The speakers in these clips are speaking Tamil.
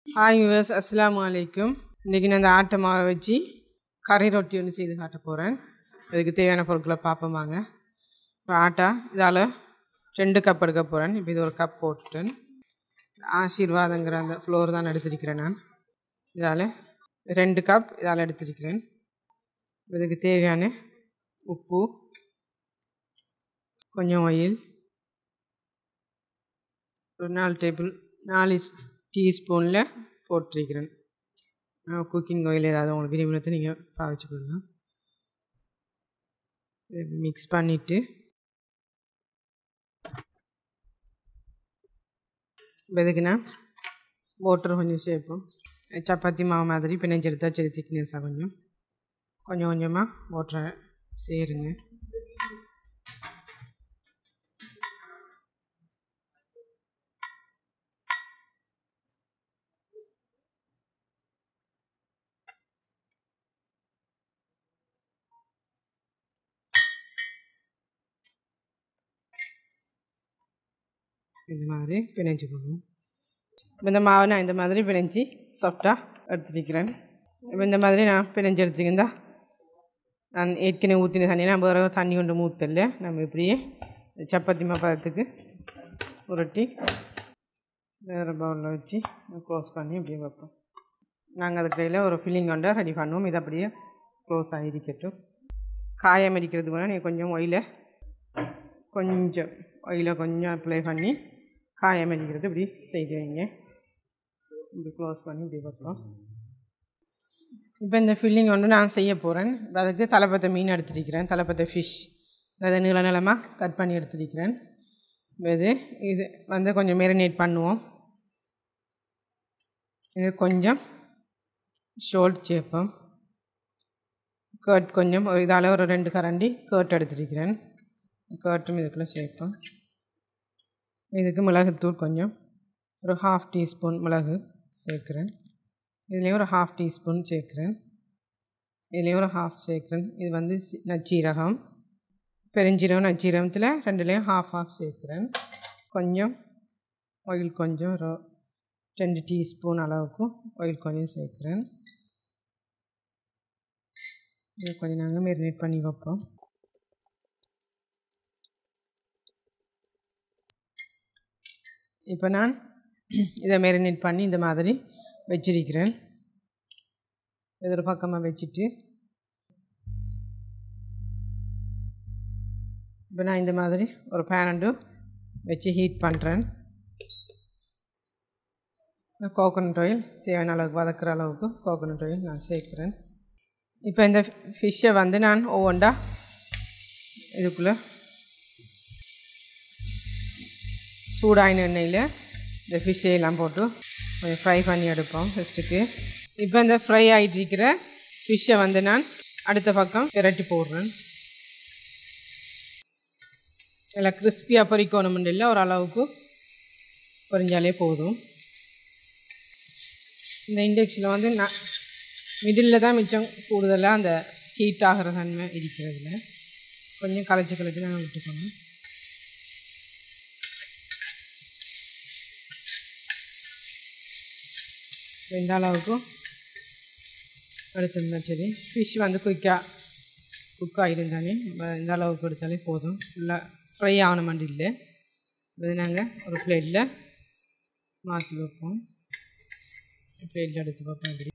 ஹாய் விவர்ஸ் அஸ்ஸலாமு அலைக்கும் இன்றைக்கி நான் இந்த ஆட்டை மாவை வச்சு கறி ரொட்டி ஒன்று செய்து காட்ட போகிறேன் அதுக்கு தேவையான பொருட்களை பார்ப்போம் வாங்க இப்போ ஆட்டா இதால் ரெண்டு கப் எடுக்க போகிறேன் இப்போ இது ஒரு கப் போட்டுட்டேன் ஆசீர்வாதங்கிற அந்த ஃப்ளோர் தான் எடுத்திருக்கிறேன் நான் இதால் ரெண்டு கப் இதால் எடுத்திருக்கிறேன் இதுக்கு தேவையான உப்பு கொஞ்சம் ஆயில் ஒரு நாலு டேபிள் நாலு டீஸ்பூனில் போட்டிருக்கிறேன் குக்கிங் ஆயில் ஏதாவது உங்களுக்கு விரும்பினத்தை நீங்கள் பாவிச்சுக்கோங்க மிக்ஸ் பண்ணிவிட்டு வெதுக்குனா வாட்டர் கொஞ்சம் சேர்ப்போம் சப்பாத்தி மாவு மாதிரி பிணைஞ்சு எடுத்தால் சரி திக்னஸாக கொஞ்சம் கொஞ்சம் கொஞ்சமாக வாட்டரை சேருங்க இந்த மாதிரி பிணைஞ்சுக்கணும் இப்போ இந்த மாவை நான் இந்த மாதிரி பிணைஞ்சி சாஃப்டாக எடுத்துருக்கிறேன் இப்போ இந்த மாதிரி நான் பிணைஞ்சு எடுத்துக்கிந்தா நான் ஏற்கனவே ஊற்றின தண்ணி நான் வேறு தண்ணி கொண்டு ஊற்றல நம்ம இப்படியே சப்பாத்தி மாப்பதத்துக்கு உருட்டி வேறு பவுலில் வச்சு க்ளோஸ் பண்ணி இப்படியே வைப்போம் நாங்கள் அதுக்கிடையில் ஒரு ஃபில்லிங் கொண்டு ரெடி பண்ணுவோம் இது அப்படியே க்ளோஸ் ஆகிருக்கட்டும் காயம் அடிக்கிறது கூட நீங்கள் கொஞ்சம் ஒயிலை கொஞ்சம் ஆயிலை கொஞ்சம் அப்ளை பண்ணி காயம் அடிக்கிறது இப்படி செய்து வைங்க இப்படி க்ளோஸ் பண்ணி இப்படி வைப்போம் இப்போ இந்த ஃபில்லிங் ஒன்று நான் செய்ய போகிறேன் அதுக்கு தலைப்பத்தை மீன் எடுத்துருக்கிறேன் தலைப்பத்தை ஃபிஷ் அதை நீள நிலமாக கட் பண்ணி எடுத்துருக்கிறேன் இது இது வந்து கொஞ்சம் மேரினேட் பண்ணுவோம் இது கொஞ்சம் ஷோல்ட் சேர்ப்போம் கேர்ட் கொஞ்சம் ஒரு இதால் ஒரு ரெண்டு கரண்டி கேர்ட் எடுத்துருக்கிறேன் கேர்ட்டும் இதுக்குள்ளே சேர்ப்போம் இதுக்கு மிளகுத்தூள் கொஞ்சம் ஒரு ஹாஃப் டீஸ்பூன் மிளகு சேர்க்குறேன் இதுலேயும் ஒரு ஹாஃப் டீஸ்பூன் சேர்க்குறேன் இதுலேயும் ஒரு ஹாஃப் சேர்க்குறேன் இது வந்து நச்சீரகம் பெருஞ்சீரகம் நச்சீரகத்தில் ரெண்டுலேயும் ஹாஃப் ஹாஃப் சேர்க்குறேன் கொஞ்சம் ஆயில் கொஞ்சம் ஒரு ரெண்டு டீஸ்பூன் அளவுக்கு ஆயில் கொஞ்சம் சேர்க்குறேன் இது கொஞ்சம் நாங்கள் மேரினேட் பண்ணி வைப்போம் இப்போ நான் இதை மேரினேட் பண்ணி இந்த மாதிரி வச்சிருக்கிறேன் இது ஒரு பக்கமாக வச்சுட்டு இப்போ நான் இந்த மாதிரி ஒரு பேனண்டு வச்சு ஹீட் பண்ணுறேன் கோகோனட் ஆயில் தேவையான அளவுக்கு வதக்கிற அளவுக்கு கோகோனட் ஆயில் நான் சேர்க்குறேன் இப்போ இந்த ஃபிஷ்ஷை வந்து நான் ஒவ்வொன்றா இதுக்குள்ளே சூடாயின எண்ணெயில் இந்த ஃபிஷ்ஷையெல்லாம் போட்டு கொஞ்சம் ஃப்ரை பண்ணி எடுப்போம் ஃபஸ்ட்டுக்கு இப்போ இந்த ஃப்ரை ஆகிட்டு இருக்கிற ஃபிஷ்ஷை வந்து நான் அடுத்த பக்கம் விரட்டி போடுறேன் இல்லை கிறிஸ்பியாக பொரிக்கணும்னு இல்லை ஓரளவுக்கு பொரிஞ்சாலே போதும் இந்த இண்டக்ஷனில் வந்து நான் மிடில் தான் மிச்சம் கூடுதலாக அந்த ஹீட் ஆகிற தன்மை இருக்கிறதுல கொஞ்சம் கலைச்சி கலைச்சி நாங்கள் விட்டுக்கணும் இந்த அளவுக்கு எடுத்திருந்தா சரி ஃபிஷ் வந்து குயிக்காக குக் ஆகிருந்தாலே இந்த அளவுக்கு எடுத்தாலே போதும் ஃபுல்லாக ஃப்ரை ஆகணும் மாதிரி இல்லை இது நாங்கள் ஒரு பிளேட்டில் மாற்றி வைப்போம் பிளேட்டில் எடுத்து வைப்போம் இப்படி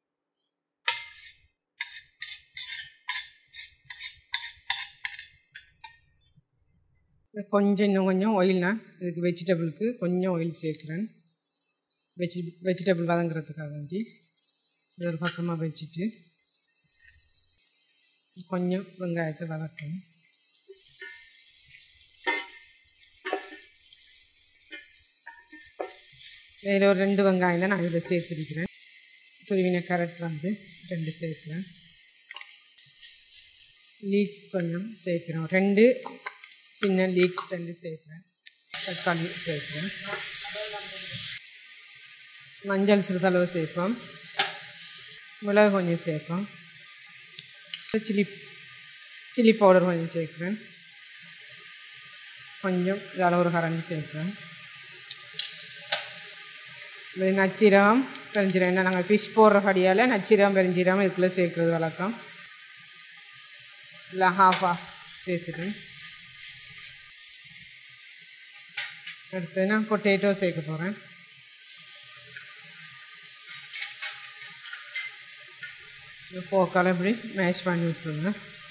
கொஞ்சம் இன்னும் கொஞ்சம் ஆயில் நான் இதுக்கு வெஜிடபிளுக்கு கொஞ்சம் ஆயில் சேர்க்குறேன் வெஜி வெஜிடபிள் வதங்குறதுக்காக வேண்டி இது ஒரு பக்கமாக வச்சுட்டு கொஞ்சம் வெங்காயத்தை வதக்கணும் இதில் ஒரு ரெண்டு வெங்காயம் தான் நான் இதில் சேர்த்துருக்கிறேன் துருவின கேரட் வந்து ரெண்டு சேர்க்குறேன் லீக்ஸ் கொஞ்சம் சேர்க்குறோம் ரெண்டு சின்ன லீக்ஸ் ரெண்டு சேர்க்குறேன் தக்காளி சேர்க்குறேன் மஞ்சள் சிறிதளவு சேர்ப்போம் மிளகு கொஞ்சம் சேர்ப்போம் சில்லி சில்லி பவுடர் கொஞ்சம் சேர்க்குறேன் கொஞ்சம் இதால் ஒரு கரண்டி சேர்க்குறேன் இது நச்சீரகம் பெருஞ்சீரகம் என்ன நாங்கள் ஃபிஷ் போடுற கடியால் நச்சீரகம் பெருஞ்சீரகம் இதுக்குள்ளே சேர்க்குறது வழக்கம் இல்லை ஹாஃப் ஆஃப் சேர்த்துட்டு அடுத்து நான் பொட்டேட்டோ சேர்க்க போகிறேன் போக்கால் இப்படி மேஷ் பண்ணி விட்டுருங்க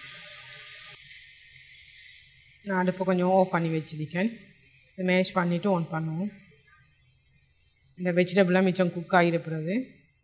நான் அடுப்பை கொஞ்சம் ஆஃப் பண்ணி வச்சிருக்கேன் இது மேஷ் பண்ணிவிட்டு ஆன் பண்ணுவோம் இந்த வெஜிடபிளாக மிச்சம் குக் ஆகிருக்கிறது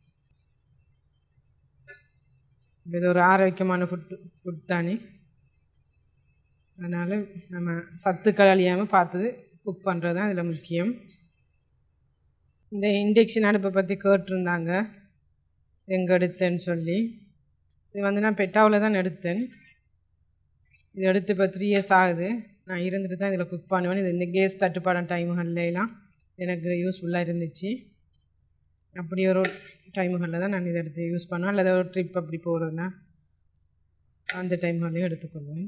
இது ஒரு ஆரோக்கியமான ஃபுட் ஃபுட் தானே அதனால் நம்ம சத்துக்கள் அழியாமல் பார்த்து குக் பண்ணுறது தான் இதில் முக்கியம் இந்த இண்டக்ஷன் அடுப்பை பற்றி கேட்டிருந்தாங்க எங்கே எடுத்தேன்னு சொல்லி இது வந்து நான் பெட்டாவில் தான் எடுத்தேன் இது எடுத்து இப்போ த்ரீ இயர்ஸ் ஆகுது நான் இருந்துட்டு தான் இதில் குக் பண்ணுவேன் இது இந்த கேஸ் தட்டுப்பாடம் டைமுகள்லாம் எனக்கு யூஸ்ஃபுல்லாக இருந்துச்சு அப்படி ஒரு டைமுகளில் தான் நான் இதை எடுத்து யூஸ் பண்ணுவேன் அல்லது ஒரு ட்ரிப் அப்படி போகிறதுனா அந்த டைம்களையும் எடுத்துக்கொள்வேன்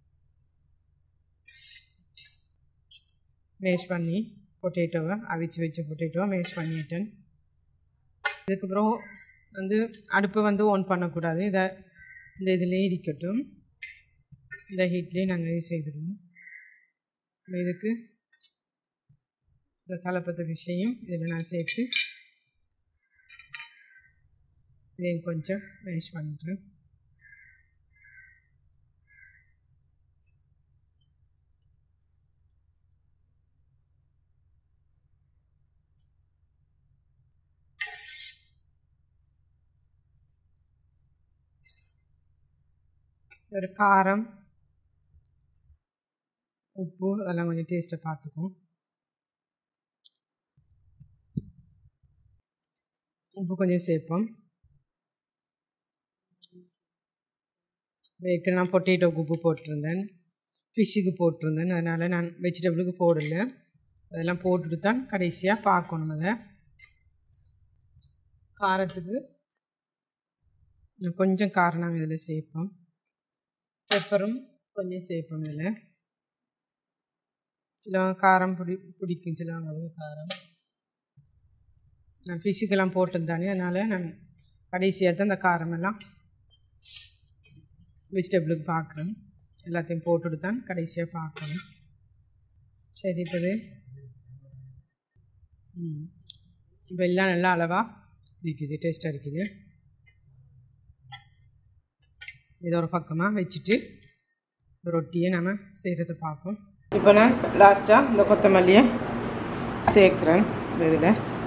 மேஷ் பண்ணி பொட்டேட்டோவை அவிச்சு வச்ச பொட்டேட்டோவை மேஷ் பண்ணிட்டேன் இதுக்கப்புறம் வந்து அடுப்பை வந்து ஆன் பண்ணக்கூடாது இதை இந்த இதிலே இருக்கட்டும் இந்த ஹீட்லேயே நாங்கள் யூஸ் செய்திருவோம் இதுக்கு இந்த தலைப்பத்த விஷயம் இதில் நான் சேர்த்து இதையும் கொஞ்சம் மேஷ் பண்ணுறேன் ஒரு காரம் உப்பு அதெல்லாம் கொஞ்சம் டேஸ்ட்டை பார்த்துக்கும் உப்பு கொஞ்சம் சேர்ப்போம் ஏற்கனவே நான் பொட்டேட்டோக்கு உப்பு போட்டிருந்தேன் ஃபிஷ்ஷுக்கு போட்டிருந்தேன் அதனால் நான் வெஜிடபிளுக்கு போடல அதெல்லாம் போட்டுட்டு தான் கடைசியாக பார்க்கணும் அதை காரத்துக்கு கொஞ்சம் காரம் நாங்கள் இதில் சேர்ப்போம் பெப்பரும் கொஞ்சம் சேர்ப்போம் இதில் சிலவங்க காரம் பிடி பிடிக்கும் சிலவங்களுக்கு காரம் நான் ஃபிஷ்ஷுக்கெல்லாம் போட்டிருந்தானே அதனால் நான் கடைசியாக தான் இந்த காரமெல்லாம் வெஜிடபிளுக்கு பார்க்குறேன் எல்லாத்தையும் போட்டுட்டு தான் கடைசியாக பார்க்கணும் சரி இப்போது ம் இப்போ எல்லாம் நல்லா அளவாக இருக்குது டேஸ்ட்டாக இருக்குது இதை ஒரு பக்கமாக வச்சுட்டு ரொட்டியை நம்ம செய்கிறத பார்ப்போம் இப்போ நான் லாஸ்ட்டாக இந்த கொத்தமல்லியை சேர்க்குறேன் இதில்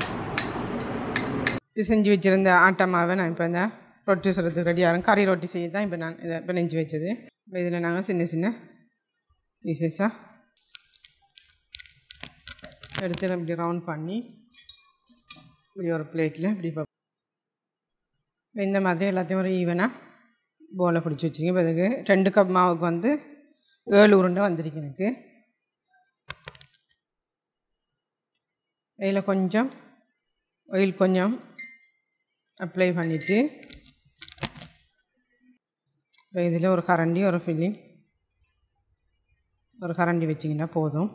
பிசைஞ்சு வச்சுருந்த ஆட்டா மாவை நான் இப்போ இந்த ரொட்டி சுடுறதுக்கு ரெடியாகும் கறி ரொட்டி செய்ய தான் இப்போ நான் இதை பிணைஞ்சு வச்சது இப்போ இதில் நாங்கள் சின்ன சின்ன பீசஸாக எடுத்து இப்படி ரவுண்ட் பண்ணி இப்படி ஒரு பிளேட்டில் இப்படி இந்த மாதிரி எல்லாத்தையும் ஒரு ஈவனாக போலை பிடிச்சி வச்சிங்க இப்போ இதுக்கு ரெண்டு கப் மாவுக்கு வந்து ஏழு உருண்டை வந்திருக்கு எனக்கு இதில் கொஞ்சம் ஆயில் கொஞ்சம் அப்ளை பண்ணிவிட்டு இப்போ இதில் ஒரு கரண்டி ஒரு ஃபில்லிங் ஒரு கரண்டி வச்சிங்கன்னா போதும்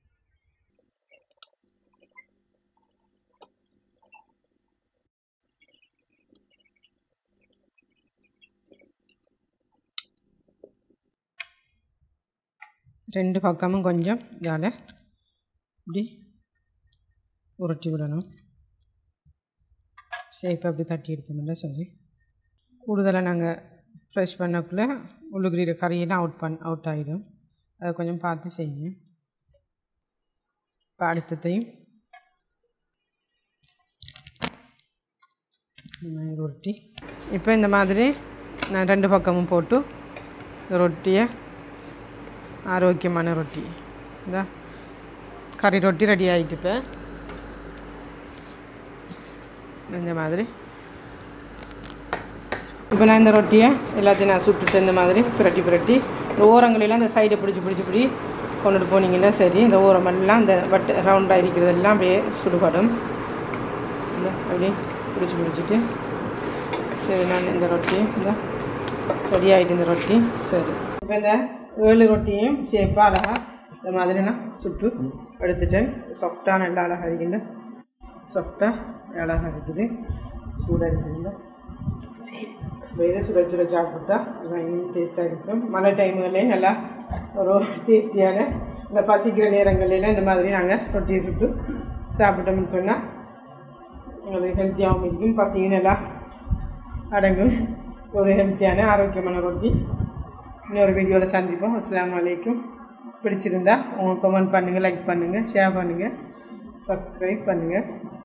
ரெண்டு பக்கமும் கொஞ்சம் இதால் இப்படி உருட்டி விடணும் ஷேப் அப்படி தட்டி எடுத்தோம்ல சொல்லி கூடுதலாக நாங்கள் ஃப்ரெஷ் பண்ணக்குள்ளே உள்ளுக்குரிய கறியெல்லாம் அவுட் பண் அவுட் ஆகிடும் அதை கொஞ்சம் பார்த்து செய்யுங்க இப்போ அடுத்ததையும் இந்த மாதிரி ரொட்டி இப்போ இந்த மாதிரி நான் ரெண்டு பக்கமும் போட்டு இந்த ரொட்டியை ஆரோக்கியமான ரொட்டி இந்த கறி ரொட்டி ரெடி ஆகிட்டு இப்போ இந்த மாதிரி இப்போ நான் இந்த ரொட்டியை எல்லாத்தையும் நான் சுட்டுட்டு இந்த மாதிரி புரட்டி புரட்டி இந்த ஓரங்களெல்லாம் இந்த சைடை பிடிச்சி பிடிச்சி பிடி கொண்டுட்டு போனீங்கன்னா சரி இந்த ஓரமெல்லாம் இந்த வட்டு ரவுண்டாக இருக்கிறதெல்லாம் அப்படியே சுடுபடும் இந்த அப்படியே பிடிச்சி பிடிச்சிட்டு சரி நான் இந்த ரொட்டி இந்த ரெடி ஆகிட்டு இந்த ரொட்டி சரி இப்போ இந்த ஏழு ரொட்டியும் ஷேப்பாக அழகாக இந்த மாதிரி நான் சுட்டு எடுத்துட்டேன் சாஃப்டாக நல்லா அழகாக இருக்கின்ற சாஃப்டாக அழகாக இருக்குது சூடாக இருக்குதுங்க வெயில சுட சுட சாப்பிட்டா இன்னும் டேஸ்ட்டாக இருக்கும் மழை டைம்லேயும் நல்லா ஒரு டேஸ்டியான இந்த பசிக்கிற நேரங்களில் இந்த மாதிரி நாங்கள் ரொட்டியை சுட்டு சாப்பிட்டோம்னு சொன்னால் அது ஹெல்த்தியாகவும் இருக்கும் பசியும் நல்லா அடங்கும் ஒரு ஹெல்த்தியான ஆரோக்கியமான ரொட்டி இன்னொரு வீடியோவில் சந்திப்போம் அஸ்ஸலாமு அலைக்கும் பிடிச்சிருந்தா உங்கள் கமெண்ட் பண்ணுங்கள் லைக் பண்ணுங்கள் ஷேர் பண்ணுங்கள் சப்ஸ்கிரைப் பண்ணுங்கள்